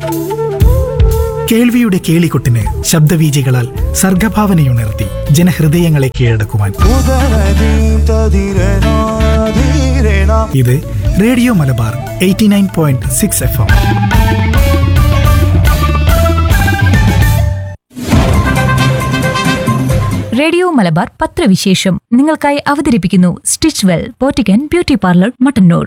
കേൾവിയുടെ കേളികൊട്ടിന് ശബ്ദവീചികളാൽ സർഗഭാവനയുണർത്തി ജനഹൃദയങ്ങളെ കീഴടക്കുവാൻ ഉദരദീപ്തധീരനാധീരനാ ഇത് radio Malabar eighty nine point six F M radio Malabar പത്രവിശേഷം നിങ്ങൾക്കായി അവതരിപ്പിക്കുന്നു സ്റ്റിച്ച് വെൽ പോറ്റിക്കൻ ബ്യൂട്ടി പാർലർ മട്ടന്നൂർ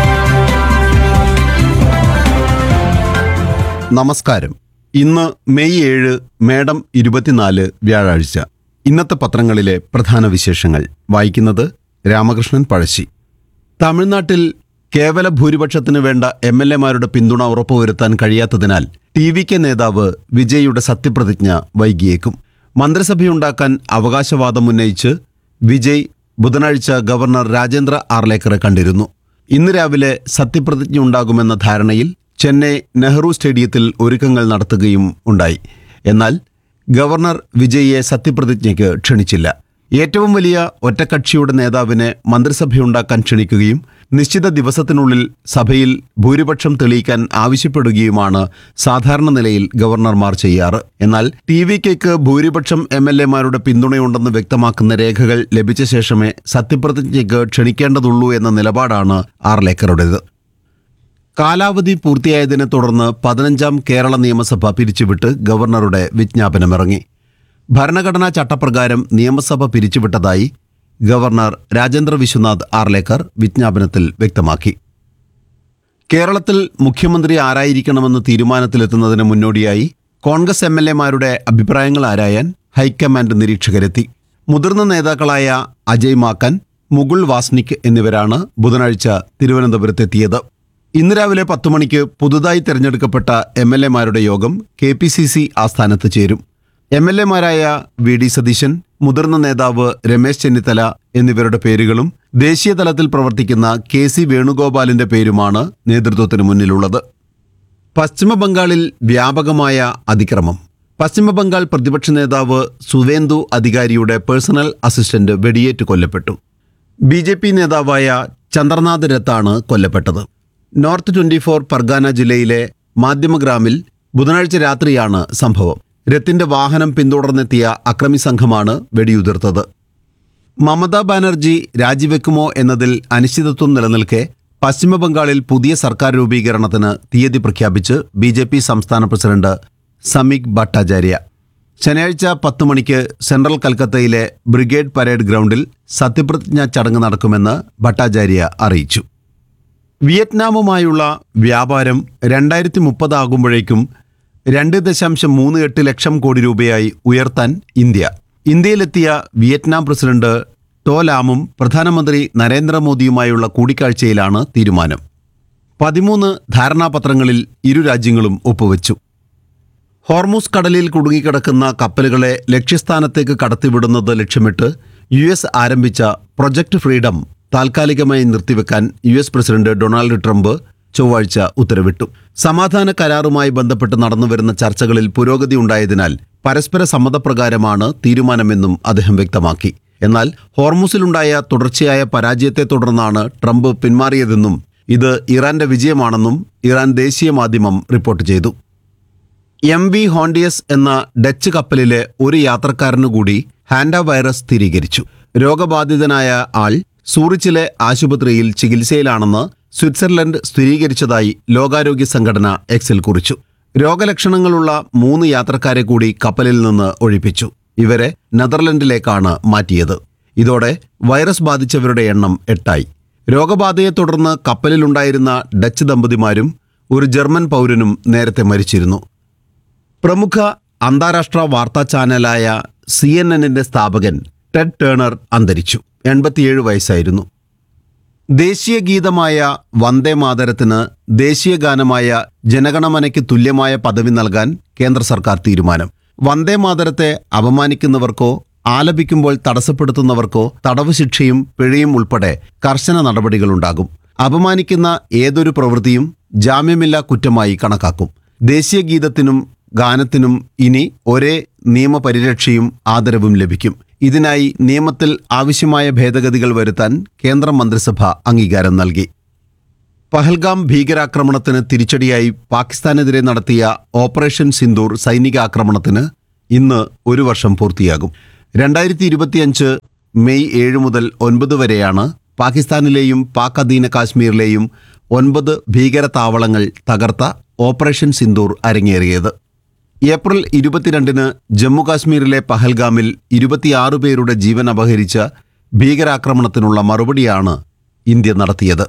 നമസ്കാരം ഇന്ന് മെയ് ഏഴ് മേഡം ഇരുപത്തിനാല് വ്യാഴാഴ്ച ഇന്നത്തെ പത്രങ്ങളിലെ പ്രധാന വിശേഷങ്ങൾ വായിക്കുന്നത് രാമകൃഷ്ണൻ പഴശ്ശി തമിഴ്നാട്ടിൽ കേവല ഭൂരിപക്ഷത്തിന് വേണ്ട എം എൽ എമാരുടെ പിന്തുണ ഉറപ്പുവരുത്താൻ കഴിയാത്തതിനാൽ ടി വി കെ നേതാവ് വിജയിയുടെ സത്യപ്രതിജ്ഞ വൈകിയേക്കും മന്ത്രിസഭയുണ്ടാക്കാൻ അവകാശവാദം ഉന്നയിച്ച് വിജയ് ബുധനാഴ്ച ഗവർണർ രാജേന്ദ്ര ആർലേക്കറെ കണ്ടിരുന്നു ഇന്ന് രാവിലെ സത്യപ്രതിജ്ഞ ഉണ്ടാകുമെന്ന ധാരണയിൽ ചെന്നൈ നെഹ്റു സ്റ്റേഡിയത്തിൽ ഒരുക്കങ്ങൾ നടത്തുകയും ഉണ്ടായി എന്നാൽ ഗവർണർ വിജയിയെ സത്യപ്രതിജ്ഞയ്ക്ക് ക്ഷണിച്ചില്ല ഏറ്റവും വലിയ ഒറ്റക്കക്ഷിയുടെ നേതാവിനെ മന്ത്രിസഭയുണ്ടാക്കാൻ ക്ഷണിക്കുകയും നിശ്ചിത ദിവസത്തിനുള്ളിൽ സഭയിൽ ഭൂരിപക്ഷം തെളിയിക്കാൻ ആവശ്യപ്പെടുകയുമാണ് സാധാരണ നിലയിൽ ഗവർണർമാർ ചെയ്യാറ് എന്നാൽ ടി വി കെക്ക് ഭൂരിപക്ഷം എം എൽ എമാരുടെ പിന്തുണയുണ്ടെന്ന് വ്യക്തമാക്കുന്ന രേഖകൾ ലഭിച്ച ശേഷമേ സത്യപ്രതിജ്ഞയ്ക്ക് ക്ഷണിക്കേണ്ടതുള്ളൂ എന്ന നിലപാടാണ് ആർലേക്കറുടേത് കാലാവധി പൂർത്തിയായതിനെ തുടർന്ന് പതിനഞ്ചാം കേരള നിയമസഭ പിരിച്ചുവിട്ട് ഗവർണറുടെ വിജ്ഞാപനമിറങ്ങി ഭരണഘടനാ ചട്ടപ്രകാരം നിയമസഭ പിരിച്ചുവിട്ടതായി ഗവർണർ രാജേന്ദ്ര വിശ്വനാഥ് ആർലേക്കർ വിജ്ഞാപനത്തിൽ വ്യക്തമാക്കി കേരളത്തിൽ മുഖ്യമന്ത്രി ആരായിരിക്കണമെന്ന് തീരുമാനത്തിലെത്തുന്നതിന് മുന്നോടിയായി കോൺഗ്രസ് എം എൽ എമാരുടെ അഭിപ്രായങ്ങൾ ആരായാൻ ഹൈക്കമാൻഡ് നിരീക്ഷകരെത്തി മുതിർന്ന നേതാക്കളായ അജയ് മാക്കൻ മുകുൾ വാസ്നിക് എന്നിവരാണ് ബുധനാഴ്ച തിരുവനന്തപുരത്തെത്തിയത് ഇന്ന് രാവിലെ പത്ത് മണിക്ക് പുതുതായി തെരഞ്ഞെടുക്കപ്പെട്ട എം എൽ എമാരുടെ യോഗം കെ പി സി സി ആസ്ഥാനത്ത് ചേരും എം എൽ എമാരായ വി ഡി സതീശൻ മുതിർന്ന നേതാവ് രമേശ് ചെന്നിത്തല എന്നിവരുടെ പേരുകളും ദേശീയ തലത്തിൽ പ്രവർത്തിക്കുന്ന കെ സി വേണുഗോപാലിന്റെ പേരുമാണ് നേതൃത്വത്തിന് മുന്നിലുള്ളത് പശ്ചിമ ബംഗാളിൽ വ്യാപകമായ അതിക്രമം പശ്ചിമ ബംഗാൾ പ്രതിപക്ഷ നേതാവ് സുവേന്ദു അധികാരിയുടെ പേഴ്സണൽ അസിസ്റ്റന്റ് വെടിയേറ്റ് കൊല്ലപ്പെട്ടു ബി ജെ പി നേതാവായ ചന്ദ്രനാഥ് രത്താണ് കൊല്ലപ്പെട്ടത് നോർത്ത് ട്വന്റി ഫോർ പർഗാന ജില്ലയിലെ മാധ്യമഗ്രാമിൽ ബുധനാഴ്ച രാത്രിയാണ് സംഭവം രത്തിന്റെ വാഹനം പിന്തുടർന്നെത്തിയ അക്രമി സംഘമാണ് വെടിയുതിർത്തത് മമതാ ബാനർജി രാജിവെക്കുമോ എന്നതിൽ അനിശ്ചിതത്വം നിലനിൽക്കെ പശ്ചിമ ബംഗാളിൽ പുതിയ സർക്കാർ രൂപീകരണത്തിന് തീയതി പ്രഖ്യാപിച്ച് ബി ജെ പി സംസ്ഥാന പ്രസിഡന്റ് സമീക് ഭട്ടാചാര്യ ശനിയാഴ്ച പത്ത് മണിക്ക് സെൻട്രൽ കൽക്കത്തയിലെ ബ്രിഗേഡ് പരേഡ് ഗ്രൗണ്ടിൽ സത്യപ്രതിജ്ഞാ ചടങ്ങ് നടക്കുമെന്ന് ഭട്ടാചാര്യ അറിയിച്ചു വിയറ്റ്നാമുമായുള്ള വ്യാപാരം രണ്ടായിരത്തി മുപ്പതാകുമ്പോഴേക്കും രണ്ട് ദശാംശം മൂന്ന് എട്ട് ലക്ഷം കോടി രൂപയായി ഉയർത്താൻ ഇന്ത്യ ഇന്ത്യയിലെത്തിയ വിയറ്റ്നാം പ്രസിഡന്റ് ടോ ലാമും പ്രധാനമന്ത്രി നരേന്ദ്രമോദിയുമായുള്ള കൂടിക്കാഴ്ചയിലാണ് തീരുമാനം പതിമൂന്ന് ധാരണാപത്രങ്ങളിൽ ഇരു രാജ്യങ്ങളും ഒപ്പുവെച്ചു ഹോർമൂസ് കടലിൽ കുടുങ്ങിക്കിടക്കുന്ന കപ്പലുകളെ ലക്ഷ്യസ്ഥാനത്തേക്ക് കടത്തിവിടുന്നത് ലക്ഷ്യമിട്ട് യു എസ് ആരംഭിച്ച പ്രൊജക്ട് ഫ്രീഡം താൽക്കാലികമായി നിർത്തിവെക്കാൻ U S president Donald Trump ചൊവ്വാഴ്ച ഉത്തരവിട്ടു സമാധാന കരാറുമായി ബന്ധപ്പെട്ട് നടന്നുവരുന്ന ചർച്ചകളിൽ പുരോഗതി ഉണ്ടായതിനാൽ പരസ്പര സമ്മതപ്രകാരമാണ് തീരുമാനമെന്നും അദ്ദേഹം വ്യക്തമാക്കി എന്നാൽ ഹോർമുസിലുണ്ടായ തുടർച്ചയായ പരാജയത്തെ തുടർന്നാണ് ട്രംപ് പിന്മാറിയതെന്നും ഇത് ഇറാന്റെ വിജയമാണെന്നും ഇറാൻ ദേശീയ മാധ്യമം റിപ്പോർട്ട് ചെയ്തു എം വി ഹോണ്ടിയസ് എന്ന ഡച്ച് കപ്പലിലെ ഒരു യാത്രക്കാരനു കൂടി ഹാൻഡ വൈറസ് സ്ഥിരീകരിച്ചു രോഗബാധിതനായ ആൾ സൂറിച്ചിലെ ആശുപത്രിയിൽ ചികിത്സയിലാണെന്ന് സ്വിറ്റ്സർലൻഡ് സ്ഥിരീകരിച്ചതായി ലോകാരോഗ്യ സംഘടന എക്സിൽ കുറിച്ചു രോഗലക്ഷണങ്ങളുള്ള മൂന്ന് യാത്രക്കാരെ കൂടി കപ്പലിൽ നിന്ന് ഒഴിപ്പിച്ചു ഇവരെ നെതർലൻഡിലേക്കാണ് മാറ്റിയത് ഇതോടെ വൈറസ് ബാധിച്ചവരുടെ എണ്ണം എട്ടായി രോഗബാധയെ തുടർന്ന് കപ്പലിലുണ്ടായിരുന്ന ഡച്ച് ദമ്പതിമാരും ഒരു ജർമ്മൻ പൗരനും നേരത്തെ മരിച്ചിരുന്നു പ്രമുഖ അന്താരാഷ്ട്ര വാർത്താ ചാനലായ സി എൻ എന്നിന്റെ സ്ഥാപകൻ ടെഡ് ടേണർ അന്തരിച്ചു എൺപത്തിയേഴ് വയസ്സായിരുന്നു ദേശീയ ഗീതമായ വന്ദേ മാതരത്തിന് ദേശീയ ഗാനമായ ജനഗണമനയ്ക്ക് തുല്യമായ പദവി നൽകാൻ കേന്ദ്ര സർക്കാർ തീരുമാനം വന്ദേ മാതരത്തെ അപമാനിക്കുന്നവർക്കോ ആലപിക്കുമ്പോൾ തടസ്സപ്പെടുത്തുന്നവർക്കോ തടവ് ശിക്ഷയും പിഴയും ഉൾപ്പെടെ കർശന നടപടികളുണ്ടാകും അപമാനിക്കുന്ന ഏതൊരു പ്രവൃത്തിയും ജാമ്യമില്ലാ കുറ്റമായി കണക്കാക്കും ദേശീയ ഗീതത്തിനും ഗാനത്തിനും ഇനി ഒരേ നിയമപരിരക്ഷയും ആദരവും ലഭിക്കും ഇതിനായി നിയമത്തിൽ ആവശ്യമായ ഭേദഗതികൾ വരുത്താൻ കേന്ദ്ര മന്ത്രിസഭ അംഗീകാരം നൽകി പഹൽഗാം ഭീകരാക്രമണത്തിന് തിരിച്ചടിയായി പാകിസ്ഥാനെതിരെ നടത്തിയ ഓപ്പറേഷൻ സിന്ദൂർ സൈനികാക്രമണത്തിന് ഇന്ന് ഒരു വർഷം പൂർത്തിയാകും രണ്ടായിരത്തി ഇരുപത്തിയഞ്ച് മെയ് ഏഴ് മുതൽ ഒൻപത് വരെയാണ് പാകിസ്ഥാനിലെയും പാക് അധീന കാശ്മീരിലെയും ഒൻപത് ഭീകര താവളങ്ങൾ തകർത്ത ഓപ്പറേഷൻ സിന്ദൂർ അരങ്ങേറിയത് ഏപ്രിൽ ഇരുപത്തിരണ്ടിന് ജമ്മു കാശ്മീരിലെ പഹൽഗാമിൽ ഇരുപത്തിയാറ് പേരുടെ ജീവൻ അപഹരിച്ച ഭീകരാക്രമണത്തിനുള്ള മറുപടിയാണ് ഇന്ത്യ നടത്തിയത്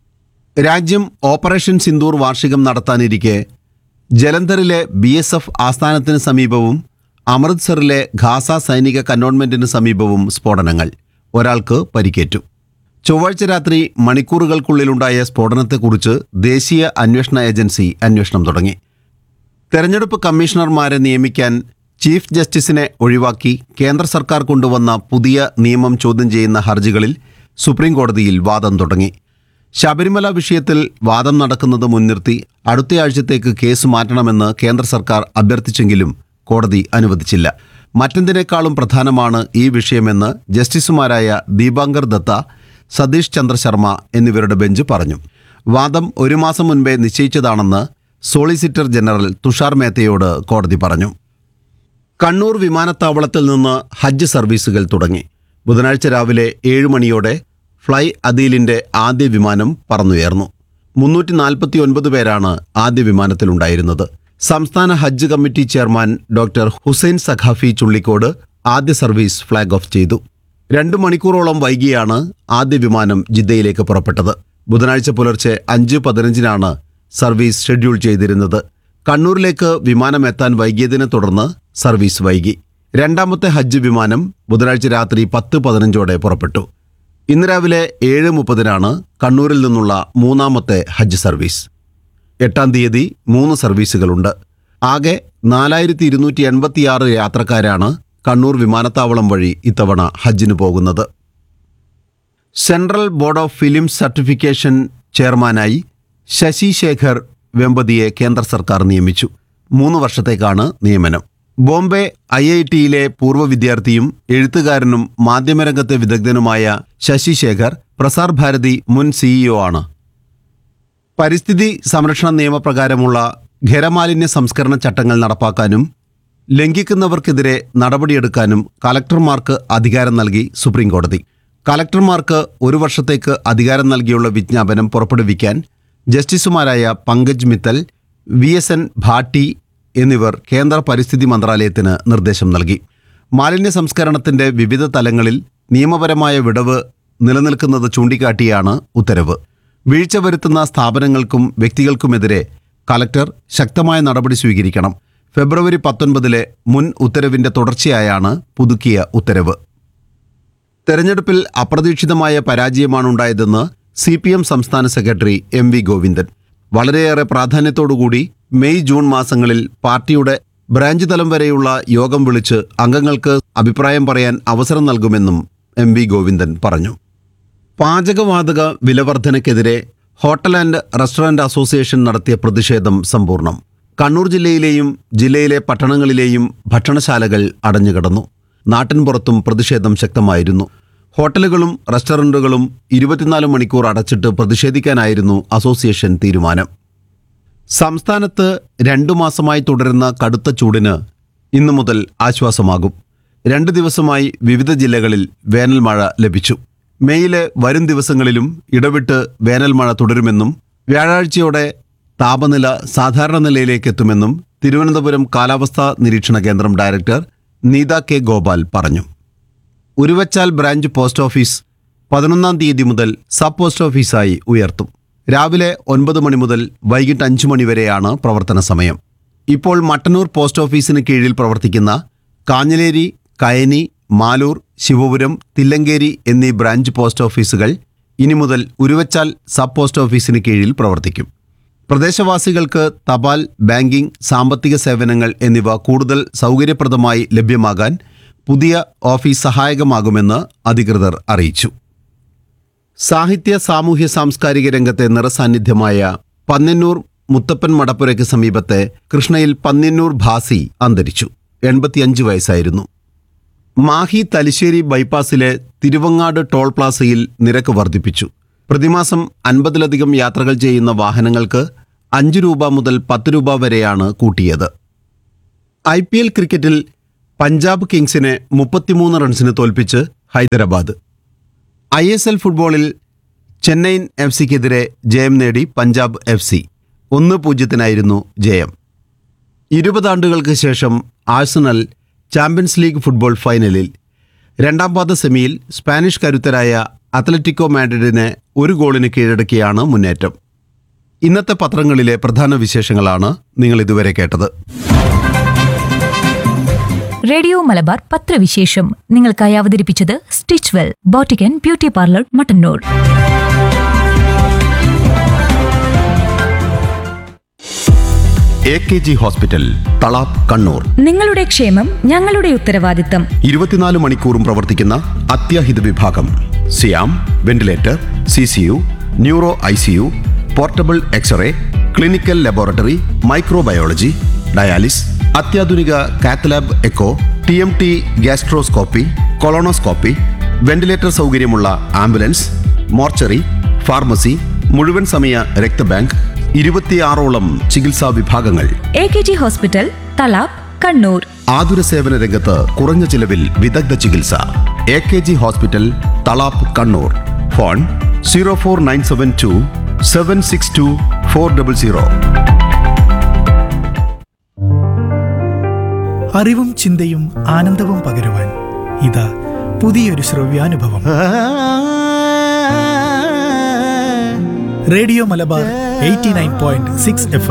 രാജ്യം ഓപ്പറേഷൻ സിന്ദൂർ വാർഷികം നടത്താനിരിക്കെ ജലന്ധറിലെ ബി എസ് എഫ് ആസ്ഥാനത്തിന് സമീപവും അമൃത്സറിലെ ഖാസ സൈനിക കന്റോൺമെന്റിന് സമീപവും സ്ഫോടനങ്ങൾ ഒരാൾക്ക് പരിക്കേറ്റു ചൊവ്വാഴ്ച രാത്രി മണിക്കൂറുകൾക്കുള്ളിലുണ്ടായ സ്ഫോടനത്തെക്കുറിച്ച് ദേശീയ അന്വേഷണ ഏജൻസി അന്വേഷണം തുടങ്ങി തെരഞ്ഞെടുപ്പ് കമ്മീഷണർമാരെ നിയമിക്കാൻ ചീഫ് ജസ്റ്റിസിനെ ഒഴിവാക്കി കേന്ദ്ര സർക്കാർ കൊണ്ടുവന്ന പുതിയ നിയമം ചോദ്യം ചെയ്യുന്ന ഹർജികളിൽ സുപ്രീം കോടതിയിൽ വാദം തുടങ്ങി ശബരിമല വിഷയത്തിൽ വാദം നടക്കുന്നത് മുൻനിർത്തി അടുത്തയാഴ്ചത്തേക്ക് കേസ് മാറ്റണമെന്ന് കേന്ദ്ര സർക്കാർ അഭ്യർത്ഥിച്ചെങ്കിലും കോടതി അനുവദിച്ചില്ല മറ്റെന്തിനേക്കാളും പ്രധാനമാണ് ഈ വിഷയമെന്ന് ജസ്റ്റിസുമാരായ ദീപാങ്കർ ദത്ത സതീഷ് ചന്ദ്ര ശർമ്മ എന്നിവരുടെ ബെഞ്ച് പറഞ്ഞു വാദം ഒരു മാസം മുൻപേ നിശ്ചയിച്ചതാണെന്ന് സോളിസിറ്റർ ജനറൽ തുഷാർ മേത്തയോട് കോടതി പറഞ്ഞു കണ്ണൂർ വിമാനത്താവളത്തിൽ നിന്ന് ഹജ്ജ് സർവീസുകൾ തുടങ്ങി ബുധനാഴ്ച രാവിലെ ഏഴ് മണിയോടെ ഫ്ലൈ അദീലിന്റെ ആദ്യ വിമാനം പറന്നുയർന്നു മുന്നൂറ്റി നാൽപ്പത്തി ഒൻപത് പേരാണ് ആദ്യ വിമാനത്തിലുണ്ടായിരുന്നത് സംസ്ഥാന ഹജ്ജ് committee chairman doctor Hussain Sakhafi Chullikode ആദ്യ സർവീസ് ഫ്ളാഗ് ഓഫ് ചെയ്തു രണ്ടു മണിക്കൂറോളം വൈകിയാണ് ആദ്യ വിമാനം ജിദ്ദയിലേക്ക് പുറപ്പെട്ടത് ബുധനാഴ്ച പുലർച്ചെ അഞ്ച് പതിനഞ്ചിനാണ് സർവീസ് ഷെഡ്യൂൾ ചെയ്തിരുന്നത് കണ്ണൂരിലേക്ക് വിമാനം എത്താൻ വൈകിയതിനെ തുടർന്ന് സർവീസ് വൈകി രണ്ടാമത്തെ ഹജ്ജ് വിമാനം ബുധനാഴ്ച രാത്രി പത്ത് പതിനഞ്ചോടെ പുറപ്പെട്ടു ഇന്ന് രാവിലെ ഏഴ് മുപ്പതിനാണ് കണ്ണൂരിൽ നിന്നുള്ള മൂന്നാമത്തെ ഹജ്ജ് സർവീസ് എട്ടാം തീയതി മൂന്ന് സർവീസുകളുണ്ട് ആകെ നാലായിരത്തി ഇരുന്നൂറ്റി എൺപത്തിയാറ് യാത്രക്കാരാണ് കണ്ണൂർ വിമാനത്താവളം വഴി ഇത്തവണ ഹജ്ജിന് പോകുന്നത് central board of film certification ചെയർമാനായി ശശി ശേഖർ വെമ്പതിയെ കേന്ദ്ര സർക്കാർ നിയമിച്ചു മൂന്ന് വർഷത്തേക്കാണ് നിയമനം ബോംബെ ഐ ഐ ടിയിലെ പൂർവ്വ വിദ്യാർത്ഥിയും എഴുത്തുകാരനും മാധ്യമരംഗത്തെ വിദഗ്ധനുമായ ശശി ശേഖർ പ്രസാർ ഭാരതി മുൻ സിഇഒ ആണ് പരിസ്ഥിതി സംരക്ഷണ നിയമപ്രകാരമുള്ള ഖരമാലിന്യ സംസ്കരണ ചട്ടങ്ങൾ നടപ്പാക്കാനും ലംഘിക്കുന്നവർക്കെതിരെ നടപടിയെടുക്കാനും കലക്ടർമാർക്ക് അധികാരം നൽകി സുപ്രീം കോടതി കലക്ടർമാർക്ക് ഒരു വർഷത്തേക്ക് അധികാരം നൽകിയുള്ള വിജ്ഞാപനം പുറപ്പെടുവിക്കാൻ ജസ്റ്റിസുമാരായ Pankaj Mittal V S N Bhatti എന്നിവർ കേന്ദ്ര പരിസ്ഥിതി മന്ത്രാലയത്തിന് നിർദ്ദേശം നൽകി മാലിന്യ സംസ്കരണത്തിന്റെ വിവിധ തലങ്ങളിൽ നിയമപരമായ വിടവ് നിലനിൽക്കുന്നത് ചൂണ്ടിക്കാട്ടിയാണ് ഉത്തരവ് വീഴ്ച വരുത്തുന്ന സ്ഥാപനങ്ങൾക്കും വ്യക്തികൾക്കുമെതിരെ കലക്ടർ ശക്തമായ നടപടി സ്വീകരിക്കണം ഫെബ്രുവരി പത്തൊൻപതിലെ മുൻ ഉത്തരവിന്റെ തുടർച്ചയായാണ് പുതുക്കിയ ഉത്തരവ് തെരഞ്ഞെടുപ്പിൽ അപ്രതീക്ഷിതമായ പരാജയമാണുണ്ടായതെന്ന് സി പി എം സംസ്ഥാന സെക്രട്ടറി എം വി ഗോവിന്ദൻ വളരെയേറെ പ്രാധാന്യത്തോടുകൂടി മെയ് ജൂൺ മാസങ്ങളിൽ പാർട്ടിയുടെ ബ്രാഞ്ച് തലം വരെയുള്ള യോഗം വിളിച്ച് അംഗങ്ങൾക്ക് അഭിപ്രായം പറയാൻ അവസരം നൽകുമെന്നും എം വി ഗോവിന്ദൻ പറഞ്ഞു പാചകവാതക വിലവർധനയ്ക്കെതിരെ ഹോട്ടൽ ആൻഡ് റെസ്റ്റോറന്റ് അസോസിയേഷൻ നടത്തിയ പ്രതിഷേധം സമ്പൂർണ്ണം കണ്ണൂർ ജില്ലയിലെയും ജില്ലയിലെ പട്ടണങ്ങളിലെയും ഭക്ഷണശാലകൾ അടഞ്ഞുകിടന്നു നാട്ടിൻപുറത്തും പ്രതിഷേധം ശക്തമായിരുന്നു ഹോട്ടലുകളും റെസ്റ്റോറന്റുകളും ഇരുപത്തിനാല് മണിക്കൂർ അടച്ചിട്ട് പ്രതിഷേധിക്കാനായിരുന്നു അസോസിയേഷൻ തീരുമാനം സംസ്ഥാനത്ത് രണ്ടു മാസമായി തുടരുന്ന കടുത്ത ചൂടിന് ഇന്നു മുതൽ ആശ്വാസമാകും രണ്ട് ദിവസമായി വിവിധ ജില്ലകളിൽ വേനൽ മഴ ലഭിച്ചു മെയ്യിലെ വരും ദിവസങ്ങളിലും ഇടവിട്ട് വേനൽ മഴ തുടരുമെന്നും വ്യാഴാഴ്ചയോടെ താപനില സാധാരണ നിലയിലേക്ക് എത്തുമെന്നും തിരുവനന്തപുരം കാലാവസ്ഥാ നിരീക്ഷണ കേന്ദ്രം ഡയറക്ടർ നീത കെ ഗോപാൽ പറഞ്ഞു ഉരുവച്ചാൽ ബ്രാഞ്ച് പോസ്റ്റ് ഓഫീസ് പതിനൊന്നാം തീയതി മുതൽ സബ് പോസ്റ്റ് ഓഫീസായി ഉയർത്തും രാവിലെ ഒൻപത് മണി മുതൽ വൈകിട്ട് അഞ്ച് മണി വരെയാണ് പ്രവർത്തന സമയം ഇപ്പോൾ മട്ടന്നൂർ പോസ്റ്റ് ഓഫീസിന് കീഴിൽ പ്രവർത്തിക്കുന്ന കാഞ്ഞിലേരി കയനി മാലൂർ ശിവപുരം തില്ലങ്കേരി എന്നീ ബ്രാഞ്ച് പോസ്റ്റ് ഓഫീസുകൾ ഇനി മുതൽ ഉരുവച്ചാൽ സബ് പോസ്റ്റ് ഓഫീസിന് കീഴിൽ പ്രവർത്തിക്കും പ്രദേശവാസികൾക്ക് തപാൽ ബാങ്കിംഗ് സാമ്പത്തിക സേവനങ്ങൾ എന്നിവ കൂടുതൽ സൗകര്യപ്രദമായി ലഭ്യമാകാൻ പുതിയ ഓഫീസ് സഹായകമാകുമെന്ന് അധികൃതർ അറിയിച്ചു സാഹിത്യ സാമൂഹ്യ സാംസ്കാരിക രംഗത്തെ നിറസാന്നിധ്യമായ പന്നന്നൂർ മുത്തപ്പൻ മടപ്പുരയ്ക്ക് സമീപത്തെ കൃഷ്ണയിൽ പന്നിന്നൂർ ഭാസി അന്തരിച്ചു എൺപത്തിയഞ്ച് വയസ്സായിരുന്നു മാഹി തലശ്ശേരി ബൈപ്പാസിലെ തിരുവങ്ങാട് ടോൾ പ്ലാസയിൽ നിരക്ക് വർദ്ധിപ്പിച്ചു പ്രതിമാസം അൻപതിലധികം യാത്രകൾ ചെയ്യുന്ന വാഹനങ്ങൾക്ക് അഞ്ച് രൂപ മുതൽ പത്ത് രൂപ വരെയാണ് കൂട്ടിയത് ഐ പി എൽ ക്രിക്കറ്റിൽ പഞ്ചാബ് കിങ്സിനെ മുപ്പത്തിമൂന്ന് റൺസിന് തോൽപ്പിച്ച് ഹൈദരാബാദ് ഐ എസ് എൽ ഫുട്ബോളിൽ ചെന്നൈയിൻ എഫ് സിക്കെതിരെ ജയം നേടി പഞ്ചാബ് എഫ് സി ഒന്ന് പൂജ്യത്തിനായിരുന്നു ജയം ഇരുപതാണ്ടുകൾക്ക് ശേഷം ആഴ്സണൽ ചാമ്പ്യൻസ് ലീഗ് ഫുട്ബോൾ ഫൈനലിൽ രണ്ടാം പാദ സെമിയിൽ സ്പാനിഷ് കരുത്തരായ അത്ലറ്റിക്കോ മാഡ്രിഡിനെ ഒരു ഗോളിന് കീഴടക്കിയാണ് മുന്നേറ്റം ഇന്നത്തെ പത്രങ്ങളിലെ പ്രധാന വിശേഷങ്ങളാണ് നിങ്ങൾ ഇതുവരെ കേട്ടത് റേഡിയോ മലബാർ പത്രവിശേഷം നിങ്ങൾക്കായി അവതരിപ്പിച്ചത് stitch well boutique and beauty parlour Mattannur A K G hospital Thalap Kannur നിങ്ങളുടെ ക്ഷേമം ഞങ്ങളുടെ ഉത്തരവാദിത്തം ഇരുപത്തിനാല് മണിക്കൂറും പ്രവർത്തിക്കുന്ന അത്യാഹിത വിഭാഗം സിയാം ventilator C C U neuro I C U portable x ray clinical laboratory microbiology dialysis അത്യാധുനിക cath lab echo T M T gastroscopy colonoscopy ventilator സൗകര്യമുള്ള ആംബുലൻസ് മോർച്ചറി ഫാർമസി മുഴുവൻ സമയ രക്തബാങ്ക് ഇരുപത്തിയാറോളം ചികിത്സാ വിഭാഗങ്ങൾ A K G hospital Thalap Kannur ആതുര സേവന രംഗത്ത് കുറഞ്ഞ ചിലവിൽ വിദഗ്ധ ചികിത്സ A K G hospital Thalap Kannur phone zero four nine seven two seven six two four double zero അറിവും ചിന്തയും ആനന്ദവും പകരുവാൻ ഇതാ പുതിയൊരു ശ്രവ്യാനുഭവം radio Malabar eighty nine point six F